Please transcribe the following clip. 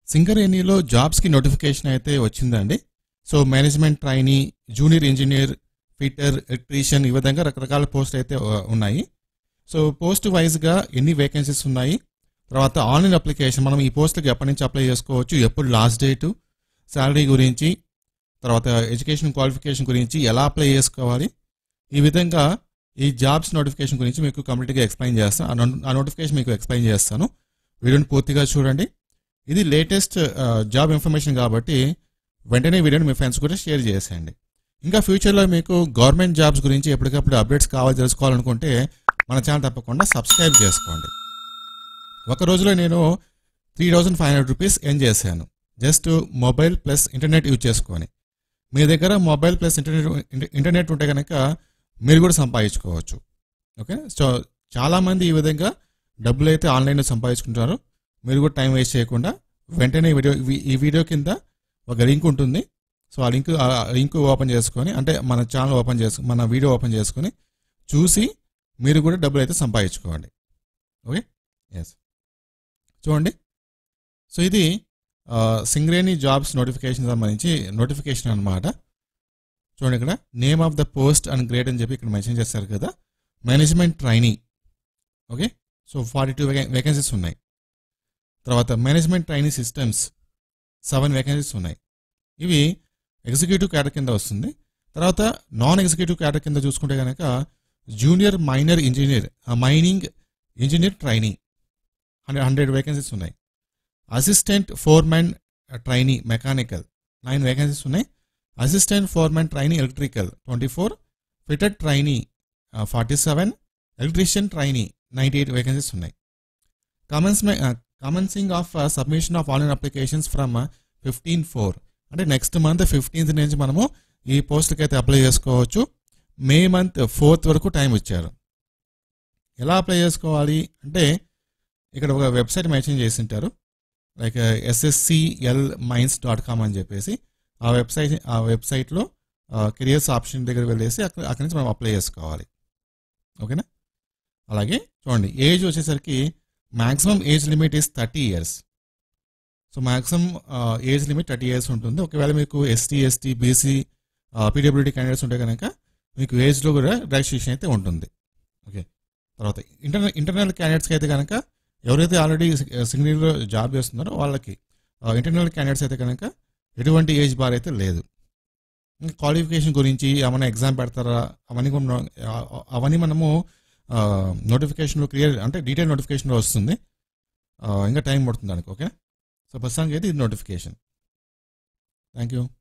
సింగరేణిలో జాబ్స్కి నోటిఫికేషన్ అయితే వచ్చిందండి so management trainee junior engineer fitter electrician ఈ విధంగా రకరకాల పోస్టులు అయితే ఆ, ఉన్నాయి సో పోస్ట్ వైజ్గా ఎన్ని వేకెన్సీస్ ఉన్నాయి తర్వాత ఆన్లైన్ అప్లికేషన్ మనం ఈ పోస్టులకు ఎప్పటి నుంచి అప్లై చేసుకోవచ్చు ఎప్పుడు లాస్ట్ డేటు శాలరీ గురించి తర్వాత ఎడ్యుకేషన్ క్వాలిఫికేషన్ గురించి ఎలా అప్లై చేసుకోవాలి ఈ విధంగా ఈ జాబ్స్ నోటిఫికేషన్ గురించి మీకు కంప్లీట్గా ఎక్స్ప్లెయిన్ చేస్తాను ఆ నో- ఆ నోటిఫికేషన్ మీకు ఎక్స్ప్లెయిన్ చేస్తాను వీడియోని పూర్తిగా చూడండి ఇది లేటెస్ట్ జాబ్ ఇన్ఫర్మేషన్ కాబట్టి వెంటనే వీడియోని మీ ఫ్రెండ్స్ కూడా షేర్ చేసేయండి ఇంకా ఫ్యూచర్లో మీకు గవర్నమెంట్ జాబ్స్ గురించి ఎప్పటికప్పుడు అప్డేట్స్ కావాలి తెలుసుకోవాలనుకుంటే మన ఛానల్ తప్పకుండా సబ్స్క్రైబ్ చేసుకోండి ఒక రోజులో నేను three thousand five hundred rupees earn చేశాను just mobile plus internet use చేసుకొని మీ దగ్గర మొబైల్ ప్లస్ ఇంటర్నెట్ ఇంటర్నెట్ ఉంటే కనుక మీరు కూడా సంపాదించుకోవచ్చు ఓకే సో చాలామంది ఈ విధంగా డబ్బులు అయితే ఆన్లైన్లో సంపాదించుకుంటారు మీరు కూడా టైం వేస్ట్ చేయకుండా వెంటనే ఈ వీడియో ఈ- ఈ వీడియో కింద ఒక లింక్ ఉంటుంది సో ఆ లింక్ ఆ లింక్ ఓపెన్ చేసుకొని అంటే మన ఛానల్ ఓపెన్ చేసుకు మన వీడియో ఓపెన్ చేసుకొని చూసి మీరు కూడా డబ్బులు అయితే సంపాదించుకోండి ఓకే ఎస్ చూడండి సో ఇది ఆ, సింగరేణి జాబ్స్ నోటిఫికేషన్ సంబంధించి నోటిఫికేషన్ అన్నమాట చూడండి ఇక్కడ name of the post and grade అని చెప్పి ఇక్కడ మెన్షన్ చేస్తారు కదా management trainee okay so forty two vacancies ఉన్నాయి తర్వాత management trainee systems seven vacancies ఉన్నాయి ఇవి ఎగ్జిక్యూటివ్ క్యాడర్ కింద వస్తుంది తర్వాత నాన్ ఎగ్జిక్యూటివ్ క్యాడర్ కింద చూసుకుంటే కనుక junior miner engineer mining engineer training hundred hundred vacancies ఉన్నాయి assistant foreman trainee mechanical nine vacancies ఉన్నాయి assistant foreman trainee electrical twenty four fitted trainee forty seven electrician trainee ninety eight vacancies ఉన్నాయి commence commencing of submission of online applications from fifteen four అంటే next month fifteenth నుంచి మనము ఈ పోస్ట్కి అయితే apply చేసుకోవచ్చు May month fourth వరకు time ఇచ్చారు ఎలా అప్లై చేసుకోవాలి అంటే ఇక్కడ ఒక వెబ్సైట్ మెన్షన్ చేసి ఉంటారు like SSCL mines dot com అని చెప్పేసి ఆ వెబ్సైట్ ఆ వెబ్సైట్లో కెరియర్స్ ఆప్షన్ దగ్గర వెళ్ళేసి అక్కడ అక్కడి నుంచి మనం అప్లై చేసుకోవాలి ఓకేనా అలాగే చూడండి ఏజ్ వచ్చేసరికి maximum age limit is thirty years so maximum age limit thirty years ఉంటుంది ఒకవేళ మీకు ST ST BC PWD candidates ఉంటే కనుక మీకు ఏజ్లో కూడా రిలాక్సేషన్ అయితే ఉంటుంది ఓకే తర్వాత ఇంటర్నల్ ఇంటర్నల్ క్యాండిడేట్స్కి అయితే కనుక ఎవరైతే ఆల్రెడీ సింగిల్లో జాబ్ చేస్తున్నారో వాళ్ళకి ఇంటర్నల్ క్యాండిడేట్స్ అయితే కనుక ఎటువంటి ఏజ్ బార్ అయితే లేదు క్వాలిఫికేషన్ గురించి ఏమైనా ఎగ్జామ్ పెడతారా అవన్నీ కూడా అవన్నీ మనము నోటిఫికేషన్లో క్లియర్ అంటే డీటెయిల్ నోటిఫికేషన్లో వస్తుంది ఆ, ఇంకా టైం పడుతుంది దానికి ఓకే సో ప్రస్తుతానికి అయితే ఇది నోటిఫికేషన్ థ్యాంక్ యూ